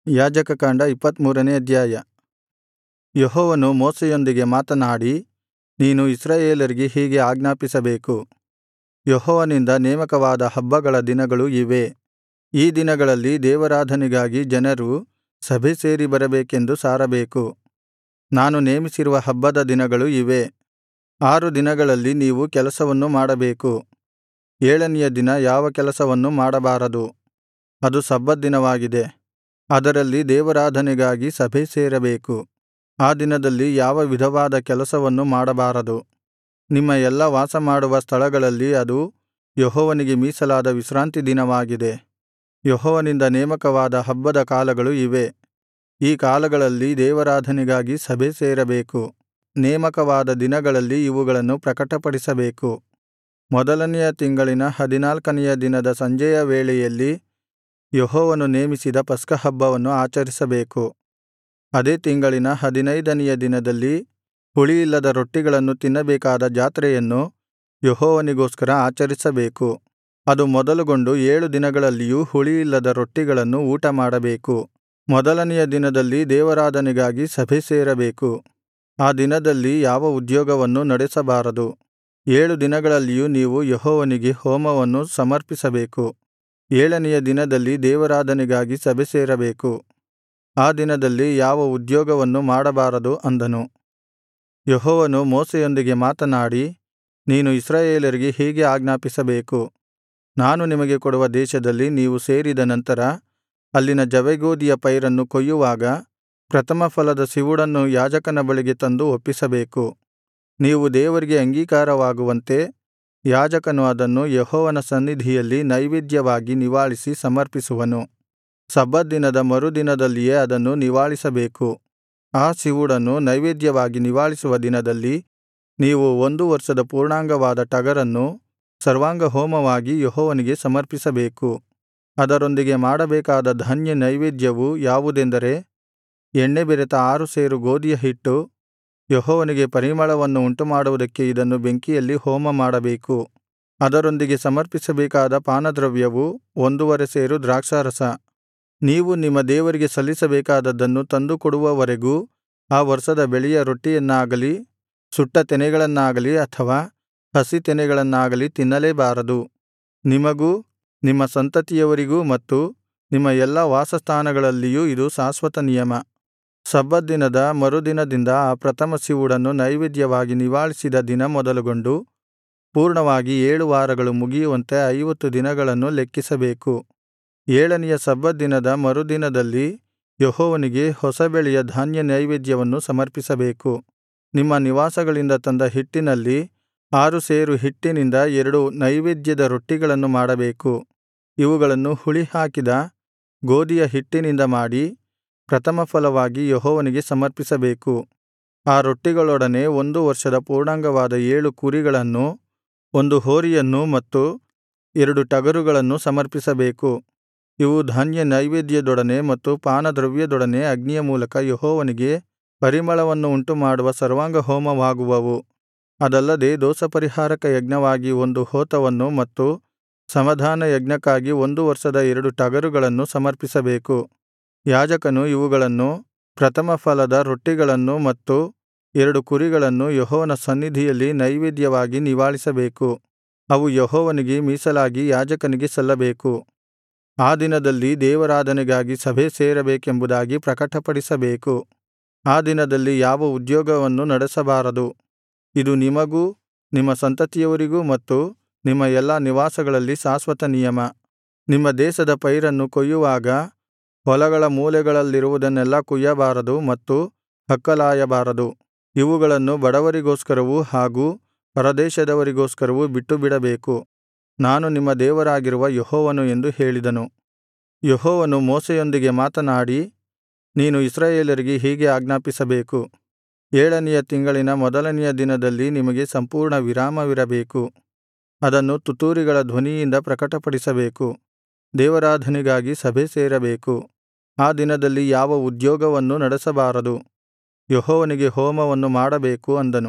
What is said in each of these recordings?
ಯಾಜಕಕಾಂಡ ಇಪ್ಪತ್ತಮೂರನೇ ಅಧ್ಯಾಯ ಯೆಹೋವನು ಮೋಶೆಯೊಂದಿಗೆ ಮಾತನಾಡಿ ನೀನು ಇಸ್ರಾಯೇಲರಿಗೆ ಹೀಗೆ ಆಜ್ಞಾಪಿಸಬೇಕು ಯೆಹೋವನಿಂದ ನೇಮಕವಾದ ಹಬ್ಬಗಳ ದಿನಗಳು ಇವೇ ಈ ದಿನಗಳಲ್ಲಿ ದೇವಾರಾಧನೆಗಾಗಿ ಜನರು ಸಭೆಸೇರಿ ಬರಬೇಕೆಂದು ಸಾರಬೇಕು ನಾನು ನೇಮಿಸಿರುವ ಹಬ್ಬದ ದಿನಗಳು ಇವೇ ಆರು ದಿನಗಳಲ್ಲಿ ನೀವು ಕೆಲಸವನ್ನು ಮಾಡಬೇಕು ಏಳನೆಯ ದಿನ ಯಾವ ಕೆಲಸವನ್ನೂ ಮಾಡಬಾರದು ಅದು ಸಬ್ಬತ್ ದಿನವಾಗಿದೆ ಅದರಲ್ಲಿ ದೇವಾರಾಧನೆಗಾಗಿ ಸಭೆಸೇರಬೇಕು ಆ ದಿನದಲ್ಲಿ ಯಾವ ವಿಧವಾದ ಕೆಲಸವನ್ನು ಮಾಡಬಾರದು ನಿಮ್ಮ ಎಲ್ಲಾ ವಾಸಮಾಡುವ ಸ್ಥಳಗಳಲ್ಲಿ ಅದು ಯೆಹೋವನಿಗೆ ಮೀಸಲಾದ ವಿಶ್ರಾಂತಿ ದಿನವಾಗಿದೆ ಯೆಹೋವನಿಂದ ನೇಮಕವಾದ ಹಬ್ಬದ ಕಾಲಗಳು ಇವೇ ಈ ಕಾಲಗಳಲ್ಲಿ ದೇವಾರಾಧನೆಗಾಗಿ ಸಭೆಸೇರಬೇಕು ನೇಮಕವಾದ ದಿನಗಳಲ್ಲಿ ಇವುಗಳನ್ನು ಪ್ರಕಟಪಡಿಸಬೇಕು ಮೊದಲನೆಯ ತಿಂಗಳಿನ ಹದಿನಾಲ್ಕನೆಯ ದಿನದ ಸಂಜೆಯ ವೇಳೆಯಲ್ಲಿ ಯೆಹೋವನು ನೇಮಿಸಿದ ಪಸ್ಕಹಬ್ಬವನ್ನು ಆಚರಿಸಬೇಕು ಅದೇ ತಿಂಗಳಿನ ಹದಿನೈದನೆಯ ದಿನದಲ್ಲಿ ಹುಳಿಯಿಲ್ಲದ ರೊಟ್ಟಿಗಳನ್ನು ತಿನ್ನಬೇಕಾದ ಜಾತ್ರೆಯನ್ನು ಯೆಹೋವನಿಗೋಸ್ಕರ ಆಚರಿಸಬೇಕು ಅದು ಮೊದಲುಗೊಂಡು ಏಳು ದಿನಗಳಲ್ಲಿಯೂ ಹುಳಿಯಿಲ್ಲದ ರೊಟ್ಟಿಗಳನ್ನು ಊಟಮಾಡಬೇಕು ಮೊದಲನೆಯ ದಿನದಲ್ಲಿ ದೇವಾರಾಧನೆಗಾಗಿ ಸಭೆಸೇರಬೇಕು ಆ ದಿನದಲ್ಲಿ ಯಾವ ಉದ್ಯೋಗವನ್ನೂ ನಡೆಸಬಾರದು ಏಳು ದಿನಗಳಲ್ಲಿಯೂ ನೀವು ಯೆಹೋವನಿಗೆ ಹೋಮವನ್ನು ಸಮರ್ಪಿಸಬೇಕು ಏಳನೆಯ ದಿನದಲ್ಲಿ ದೇವಾರಾಧನೆಗಾಗಿ ಸಭೆಸೇರಬೇಕು ಆ ದಿನದಲ್ಲಿ ಯಾವ ಉದ್ಯೋಗವನ್ನೂ ಮಾಡಬಾರದು ಅಂದನು ಯೆಹೋವನು ಮೋಶೆಯೊಂದಿಗೆ ಮಾತನಾಡಿ ನೀನು ಇಸ್ರಾಯೇಲರಿಗೆ ಹೀಗೆ ಆಜ್ಞಾಪಿಸಬೇಕು ನಾನು ನಿಮಗೆ ಕೊಡುವ ದೇಶದಲ್ಲಿ ನೀವು ಸೇರಿದ ನಂತರ ಅಲ್ಲಿನ ಜವೆಗೋದಿಯ ಪೈರನ್ನು ಕೊಯ್ಯುವಾಗ ಪ್ರಥಮಫಲದ ಸಿವುಡನ್ನು ಯಾಜಕನ ಬಳಿಗೆ ತಂದು ಒಪ್ಪಿಸಬೇಕು ನೀವು ದೇವರಿಗೆ ಅಂಗೀಕಾರವಾಗುವಂತೆ ಯಾಜಕನು ಅದನ್ನು ಯೆಹೋವನ ಸನ್ನಿಧಿಯಲ್ಲಿ ನೈವೇದ್ಯವಾಗಿ ನಿವಾಳಿಸಿ ಸಮರ್ಪಿಸುವನು ಸಬ್ಬತ್ ದಿನದ ಮರುದಿನದಲ್ಲಿಯೇ ಅದನ್ನು ನಿವಾಳಿಸಬೇಕು ಆ ಸಿವುಡನ್ನು ನೈವೇದ್ಯವಾಗಿ ನಿವಾಳಿಸುವ ದಿನದಲ್ಲಿ ನೀವು ಒಂದು ವರ್ಷದ ಪೂರ್ಣಾಂಗವಾದ ಟಗರನ್ನು ಸರ್ವಾಂಗಹೋಮವಾಗಿ ಯೆಹೋವನಿಗೆ ಸಮರ್ಪಿಸಬೇಕು ಅದರೊಂದಿಗೆ ಮಾಡಬೇಕಾದ ಧಾನ್ಯ ನೈವೇದ್ಯವು ಯಾವುದೆಂದರೆ ಎಣ್ಣೆ ಬೆರೆತ ಆರು ಸೇರು ಗೋದಿಯ ಹಿಟ್ಟು ಯೆಹೋವನಿಗೆ ಪರಿಮಳವನ್ನು ಉಂಟುಮಾಡುವುದಕ್ಕೆ ಇದನ್ನು ಬೆಂಕಿಯಲ್ಲಿ ಹೋಮಮಾಡಬೇಕು ಅದರೊಂದಿಗೆ ಸಮರ್ಪಿಸಬೇಕಾದ ಪಾನದ್ರವ್ಯವು ಒಂದೂವರೆ ಸೇರು ದ್ರಾಕ್ಷಾರಸ ನೀವು ನಿಮ್ಮ ದೇವರಿಗೆ ಸಲ್ಲಿಸಬೇಕಾದದ್ದನ್ನು ತಂದುಕೊಡುವವರೆಗೂ ಆ ವರ್ಷದ ಬೆಳೆಯ ರೊಟ್ಟಿಯನ್ನಾಗಲಿ ಸುಟ್ಟ ತೆನೆಗಳನ್ನಾಗಲಿ ಅಥವಾ ಹಸಿ ತೆನೆಗಳನ್ನಾಗಲಿ ತಿನ್ನಲೇಬಾರದು ನಿಮಗೂ ನಿಮ್ಮ ಸಂತತಿಯವರಿಗೂ ಮತ್ತು ನಿಮ್ಮ ಎಲ್ಲಾ ವಾಸಸ್ಥಾನಗಳಲ್ಲಿಯೂ ಇದು ಶಾಶ್ವತ ನಿಯಮ ಸಬ್ಬತ್ ದಿನದ ಮರುದಿನದಿಂದ ಆ ಪ್ರಥಮ ಸಿವುಡನ್ನು ನೈವೇದ್ಯವಾಗಿ ನಿವಾಳಿಸಿದ ದಿನ ಮೊದಲುಗೊಂಡು ಪೂರ್ಣವಾಗಿ ಏಳು ವಾರಗಳು ಮುಗಿಯುವಂತೆ ಐವತ್ತು ದಿನಗಳನ್ನು ಲೆಕ್ಕಿಸಬೇಕು ಏಳನೆಯ ಸಬ್ಬತ್ ದಿನದ ಮರುದಿನದಲ್ಲಿ ಯೆಹೋವನಿಗೆ ಹೊಸ ಬೆಳೆಯ ಧಾನ್ಯ ನೈವೇದ್ಯವನ್ನು ಸಮರ್ಪಿಸಬೇಕು ನಿಮ್ಮ ನಿವಾಸಗಳಿಂದ ತಂದ ಹಿಟ್ಟಿನಲ್ಲಿ ಆರು ಸೇರು ಹಿಟ್ಟಿನಿಂದ ಎರಡು ನೈವೇದ್ಯದ ರೊಟ್ಟಿಗಳನ್ನು ಮಾಡಬೇಕು ಇವುಗಳನ್ನು ಹುಳಿಹಾಕಿದ ಗೋದಿಯ ಹಿಟ್ಟಿನಿಂದ ಮಾಡಿ ಪ್ರಥಮಫಲವಾಗಿ ಯೆಹೋವನಿಗೆ ಸಮರ್ಪಿಸಬೇಕು ಆ ರೊಟ್ಟಿಗಳೊಡನೆ ಒಂದು ವರ್ಷದ ಪೂರ್ಣಾಂಗವಾದ ಏಳು ಕುರಿಗಳನ್ನು ಒಂದು ಹೋರಿಯನ್ನು ಮತ್ತು ಎರಡು ಟಗರುಗಳನ್ನು ಸಮರ್ಪಿಸಬೇಕು ಇವು ಧಾನ್ಯ ನೈವೇದ್ಯದೊಡನೆ ಮತ್ತು ಪಾನದ್ರವ್ಯದೊಡನೆ ಅಗ್ನಿಯ ಮೂಲಕ ಯೆಹೋವನಿಗೆ ಪರಿಮಳವನ್ನು ಉಂಟುಮಾಡುವ ಸರ್ವಾಂಗಹೋಮವಾಗುವವು ಅದಲ್ಲದೆ ದೋಷಪರಿಹಾರಕ ಯಜ್ಞವಾಗಿ ಒಂದು ಹೋತವನ್ನು ಮತ್ತು ಸಮಾಧಾನ ಯಜ್ಞಕ್ಕಾಗಿ ಒಂದು ವರ್ಷದ ಎರಡು ಟಗರುಗಳನ್ನು ಸಮರ್ಪಿಸಬೇಕು ಯಾಜಕನು ಇವುಗಳನ್ನು ಪ್ರಥಮಫಲದ ರೊಟ್ಟಿಗಳನ್ನು ಮತ್ತು ಎರಡು ಕುರಿಗಳನ್ನು ಯೆಹೋವನ ಸನ್ನಿಧಿಯಲ್ಲಿ ನೈವೇದ್ಯವಾಗಿ ನಿವಾಳಿಸಬೇಕು ಅವು ಯೆಹೋವನಿಗೆ ಮೀಸಲಾಗಿ ಯಾಜಕನಿಗೆ ಸಲ್ಲಬೇಕು ಆ ದಿನದಲ್ಲಿ ದೇವಾರಾಧನೆಗಾಗಿ ಸಭೆ ಸೇರಬೇಕೆಂಬುದಾಗಿ ಪ್ರಕಟಪಡಿಸಬೇಕು ಆ ದಿನದಲ್ಲಿ ಯಾವ ಉದ್ಯೋಗವನ್ನು ನಡೆಸಬಾರದು ಇದು ನಿಮಗೂ ನಿಮ್ಮ ಸಂತತಿಯವರಿಗೂ ಮತ್ತು ನಿಮ್ಮ ಎಲ್ಲಾ ನಿವಾಸಗಳಲ್ಲಿ ಶಾಶ್ವತ ನಿಯಮ ನಿಮ್ಮ ದೇಶದ ಪೈರನ್ನು ಕೊಯ್ಯುವಾಗ ಹೊಲಗಳ ಮೂಲೆಗಳಲ್ಲಿರುವುದನ್ನೆಲ್ಲಾ ಕೊಯ್ಯಬಾರದು ಮತ್ತು ಹಕ್ಕಲಾಯಬಾರದು ಇವುಗಳನ್ನು ಬಡವರಿಗೋಸ್ಕರವೂ ಹಾಗೂ ಪರದೇಶದವರಿಗೋಸ್ಕರವೂ ಬಿಟ್ಟುಬಿಡಬೇಕು ನಾನು ನಿಮ್ಮ ದೇವರಾಗಿರುವ ಯೆಹೋವನು ಎಂದು ಹೇಳಿದನು ಯೆಹೋವನು ಮೋಶೆಯೊಂದಿಗೆ ಮಾತನಾಡಿ ನೀನು ಇಸ್ರಾಯೇಲರಿಗೆ ಹೀಗೆ ಆಜ್ಞಾಪಿಸಬೇಕು ಏಳನೆಯ ತಿಂಗಳಿನ ಮೊದಲನೆಯ ದಿನದಲ್ಲಿ ನಿಮಗೆ ಸಂಪೂರ್ಣ ವಿರಾಮವಿರಬೇಕು ಅದನ್ನು ತುತ್ತೂರಿಗಳ ಧ್ವನಿಯಿಂದ ಪ್ರಕಟಪಡಿಸಬೇಕು ದೇವಾರಾಧನೆಗಾಗಿ ಸಭೆ ಸೇರಬೇಕು ಆ ದಿನದಲ್ಲಿ ಯಾವ ಉದ್ಯೋಗವನ್ನೂ ನಡೆಸಬಾರದು ಯೆಹೋವನಿಗೆ ಹೋಮವನ್ನು ಮಾಡಬೇಕು ಅಂದನು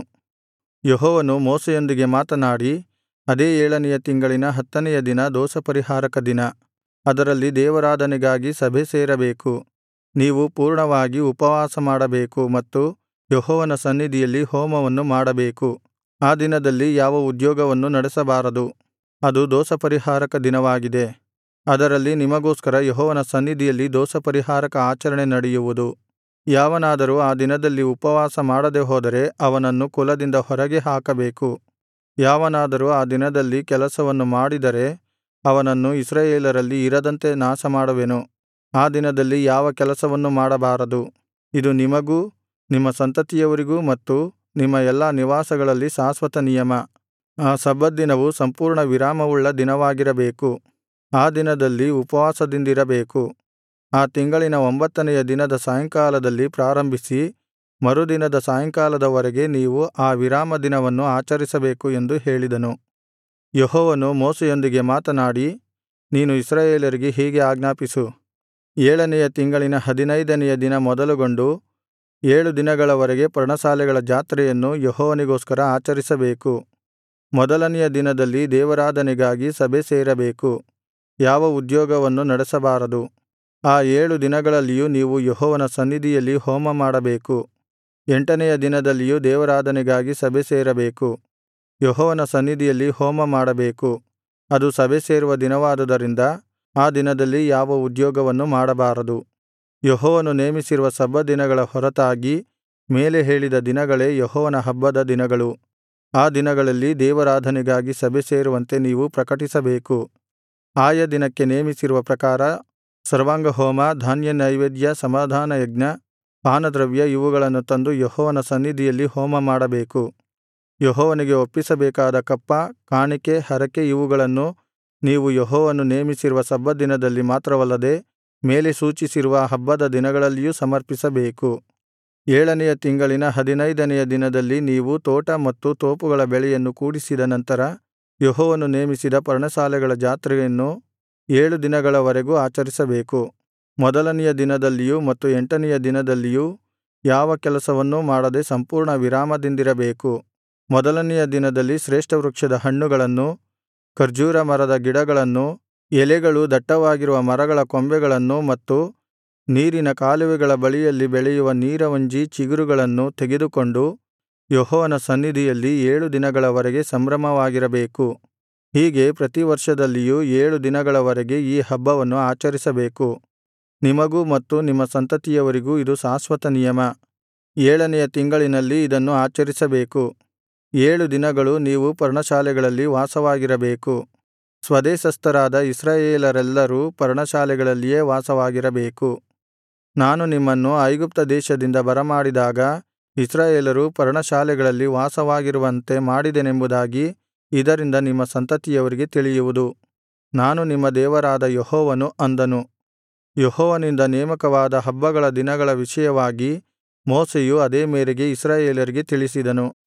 ಯೆಹೋವನು ಮೋಶೆಯೊಂದಿಗೆ ಮಾತನಾಡಿ ಅದೇ ಏಳನೆಯ ತಿಂಗಳಿನ ಹತ್ತನೆಯ ದಿನ ದೋಷಪರಿಹಾರಕ ದಿನ ಅದರಲ್ಲಿ ದೇವಾರಾಧನೆಗಾಗಿ ಸಭೆ ಸೇರಬೇಕು ನೀವು ಪೂರ್ಣವಾಗಿ ಉಪವಾಸಮಾಡಬೇಕು ಮತ್ತು ಯೆಹೋವನ ಸನ್ನಿಧಿಯಲ್ಲಿ ಹೋಮವನ್ನು ಮಾಡಬೇಕು ಆ ದಿನದಲ್ಲಿ ಯಾವ ಉದ್ಯೋಗವನ್ನು ನಡೆಸಬಾರದು ಅದು ದೋಷಪರಿಹಾರಕ ದಿನವಾಗಿದೆ ಅದರಲ್ಲಿ ನಿಮಗೋಸ್ಕರ ಯೆಹೋವನ ಸನ್ನಿಧಿಯಲ್ಲಿ ದೋಷಪರಿಹಾರಕ ಆಚರಣೆ ನಡೆಯುವುದು ಯಾವನಾದರೂ ಆ ದಿನದಲ್ಲಿ ಉಪವಾಸ ಮಾಡದೆ ಹೋದರೆ ಅವನನ್ನು ಕುಲದಿಂದ ಹೊರಗೆ ಹಾಕಬೇಕು ಯಾವನಾದರೂ ಆ ದಿನದಲ್ಲಿ ಕೆಲಸವನ್ನು ಮಾಡಿದರೆ ಅವನನ್ನು ಇಸ್ರಾಯೇಲರಲ್ಲಿ ಇರದಂತೆ ನಾಶಮಾಡುವೆನು ಆ ದಿನದಲ್ಲಿ ಯಾವ ಕೆಲಸವನ್ನು ಮಾಡಬಾರದು ಇದು ನಿಮಗೂ ನಿಮ್ಮ ಸಂತತಿಯವರಿಗೂ ಮತ್ತು ನಿಮ್ಮ ಎಲ್ಲಾ ನಿವಾಸಗಳಲ್ಲಿ ಶಾಶ್ವತ ನಿಯಮ ಆ ಸಬ್ಬತ್ ದಿನವು ಸಂಪೂರ್ಣ ವಿರಾಮವುಳ್ಳ ದಿನವಾಗಿರಬೇಕು ಆ ದಿನದಲ್ಲಿ ಉಪವಾಸದಿಂದಿರಬೇಕು ಆ ತಿಂಗಳಿನ ಒಂಬತ್ತನೆಯ ದಿನದ ಸಾಯಂಕಾಲದಲ್ಲಿ ಪ್ರಾರಂಭಿಸಿ ಮರುದಿನದ ಸಾಯಂಕಾಲದವರೆಗೆ ನೀವು ಆ ವಿರಾಮ ದಿನವನ್ನು ಆಚರಿಸಬೇಕು ಎಂದು ಹೇಳಿದನು ಯೆಹೋವನು ಮೋಶೆಯೊಂದಿಗೆ ಮಾತನಾಡಿ ನೀನು ಇಸ್ರಾಯೇಲರಿಗೆ ಹೀಗೆ ಆಜ್ಞಾಪಿಸು ಏಳನೆಯ ತಿಂಗಳಿನ ಹದಿನೈದನೆಯ ದಿನ ಮೊದಲುಗೊಂಡು ಏಳು ದಿನಗಳವರೆಗೆ ಪರ್ಣಶಾಲೆಗಳ ಜಾತ್ರೆಯನ್ನು ಯೆಹೋವನಿಗೋಸ್ಕರ ಆಚರಿಸಬೇಕು ಮೊದಲನೆಯ ದಿನದಲ್ಲಿ ದೇವಾರಾಧನೆಗಾಗಿ ಸಭೆ ಸೇರಬೇಕು ಯಾವ ಉದ್ಯೋಗವನ್ನು ನಡೆಸಬಾರದು ಆ ಏಳು ದಿನಗಳಲ್ಲಿಯೂ ನೀವು ಯೆಹೋವನ ಸನ್ನಿಧಿಯಲ್ಲಿ ಹೋಮಮಾಡಬೇಕು ಎಂಟನೆಯ ದಿನದಲ್ಲಿಯೂ ದೇವಾರಾಧನೆಗಾಗಿ ಸಭೆ ಸೇರಬೇಕು ಯೆಹೋವನ ಸನ್ನಿಧಿಯಲ್ಲಿ ಹೋಮ ಮಾಡಬೇಕು ಅದು ಸಭೆ ಸೇರುವ ದಿನವಾದುದರಿಂದ ಆ ದಿನದಲ್ಲಿ ಯಾವ ಉದ್ಯೋಗವನ್ನು ಮಾಡಬಾರದು ಯೆಹೋವನು ನೇಮಿಸಿರುವ ಸಬ್ಬತ್ ದಿನಗಳ ಹೊರತಾಗಿ ಮೇಲೆ ಹೇಳಿದ ದಿನಗಳೇ ಯೆಹೋವನ ಹಬ್ಬದ ದಿನಗಳು ಆ ದಿನಗಳಲ್ಲಿ ದೇವಾರಾಧನೆಗಾಗಿ ಸಭೆ ಸೇರುವಂತೆ ನೀವು ಪ್ರಕಟಿಸಬೇಕು ಆಯಾ ದಿನಕ್ಕೆ ನೇಮಿಸಿರುವ ಪ್ರಕಾರ ಸರ್ವಾಂಗಹೋಮ ಧಾನ್ಯನೈವೇದ್ಯ ಸಮಾಧಾನಯಜ್ಞ ಪಾನದ್ರವ್ಯ ಇವುಗಳನ್ನು ತಂದು ಯೆಹೋವನ ಸನ್ನಿಧಿಯಲ್ಲಿ ಹೋಮಮಾಡಬೇಕು ಯೆಹೋವನಿಗೆ ಒಪ್ಪಿಸಬೇಕಾದ ಕಪ್ಪ ಕಾಣಿಕೆ ಹರಕೆ ಇವುಗಳನ್ನು ನೀವು ಯೆಹೋವನು ನೇಮಿಸಿರುವ ಸಬ್ಬತ್ ದಿನದಲ್ಲಿ ಮಾತ್ರವಲ್ಲದೆ ಮೇಲೆ ಸೂಚಿಸಿರುವ ಹಬ್ಬದ ದಿನಗಳಲ್ಲಿಯೂ ಸಮರ್ಪಿಸಬೇಕು ಏಳನೆಯ ತಿಂಗಳಿನ ಹದಿನೈದನೆಯ ದಿನದಲ್ಲಿ ನೀವು ತೋಟ ಮತ್ತು ತೋಪುಗಳ ಬೆಳೆಯನ್ನು ಕೂಡಿಸಿದ ನಂತರ ಯೆಹೋವನು ನೇಮಿಸಿದ ಪರ್ಣಶಾಲೆಗಳ ಜಾತ್ರೆಯನ್ನು ಏಳು ದಿನಗಳವರೆಗೂ ಆಚರಿಸಬೇಕು ಮೊದಲನೆಯ ದಿನದಲ್ಲಿಯೂ ಮತ್ತು ಎಂಟನೆಯ ದಿನದಲ್ಲಿಯೂ ಯಾವ ಕೆಲಸವನ್ನೂ ಮಾಡದೆ ಸಂಪೂರ್ಣ ವಿರಾಮದಿಂದಿರಬೇಕು ಮೊದಲನೆಯ ದಿನದಲ್ಲಿ ಶ್ರೇಷ್ಠವೃಕ್ಷದ ಹಣ್ಣುಗಳನ್ನು ಖರ್ಜೂರ ಮರದ ಗಿಡಗಳನ್ನು ಎಲೆಗಳು ದಟ್ಟವಾಗಿರುವ ಮರಗಳ ಕೊಂಬೆಗಳನ್ನು ಮತ್ತು ನೀರಿನ ಕಾಲುವೆಗಳ ಬಳಿಯಲ್ಲಿ ಬೆಳೆಯುವ ನೀರವಂಜಿ ಚಿಗುರುಗಳನ್ನು ತೆಗೆದುಕೊಂಡು ಯೆಹೋವನ ಸನ್ನಿಧಿಯಲ್ಲಿ ಏಳು ದಿನಗಳವರೆಗೆ ಸಂಭ್ರಮವಾಗಿರಬೇಕು ಹೀಗೆ ಪ್ರತಿವರ್ಷದಲ್ಲಿಯೂ ಏಳು ದಿನಗಳವರೆಗೆ ಈ ಹಬ್ಬವನ್ನು ಆಚರಿಸಬೇಕು ನಿಮಗೂ ಮತ್ತು ನಿಮ್ಮ ಸಂತತಿಯವರಿಗೂ ಇದು ಶಾಶ್ವತ ನಿಯಮ ಏಳನೆಯ ತಿಂಗಳಿನಲ್ಲಿ ಇದನ್ನು ಆಚರಿಸಬೇಕು ಏಳು ದಿನಗಳು ನೀವು ಪರ್ಣಶಾಲೆಗಳಲ್ಲಿ ವಾಸವಾಗಿರಬೇಕು ಸ್ವದೇಶಸ್ಥರಾದ ಇಸ್ರಾಯೇಲರೆಲ್ಲರೂ ಪರ್ಣಶಾಲೆಗಳಲ್ಲಿಯೇ ವಾಸವಾಗಿರಬೇಕು ನಾನು ನಿಮ್ಮನ್ನು ಐಗುಪ್ತ ದೇಶದಿಂದ ಬರಮಾಡಿದಾಗ ಇಸ್ರಾಯೇಲರು ಪರ್ಣಶಾಲೆಗಳಲ್ಲಿ ವಾಸವಾಗಿರುವಂತೆ ಮಾಡಿದೆನೆಂಬುದಾಗಿ ಇದರಿಂದ ನಿಮ್ಮ ಸಂತತಿಯವರಿಗೆ ತಿಳಿಯುವುದು ನಾನು ನಿಮ್ಮ ದೇವರಾದ ಯೆಹೋವನು ಅಂದನು ಯೆಹೋವನಿಂದ ನೇಮಕವಾದ ಹಬ್ಬಗಳ ದಿನಗಳ ವಿಷಯವಾಗಿ ಮೋಶೆಯು ಅದೇ ಮೇರೆಗೆ ಇಸ್ರಾಯೇಲರಿಗೆ ತಿಳಿಸಿದನು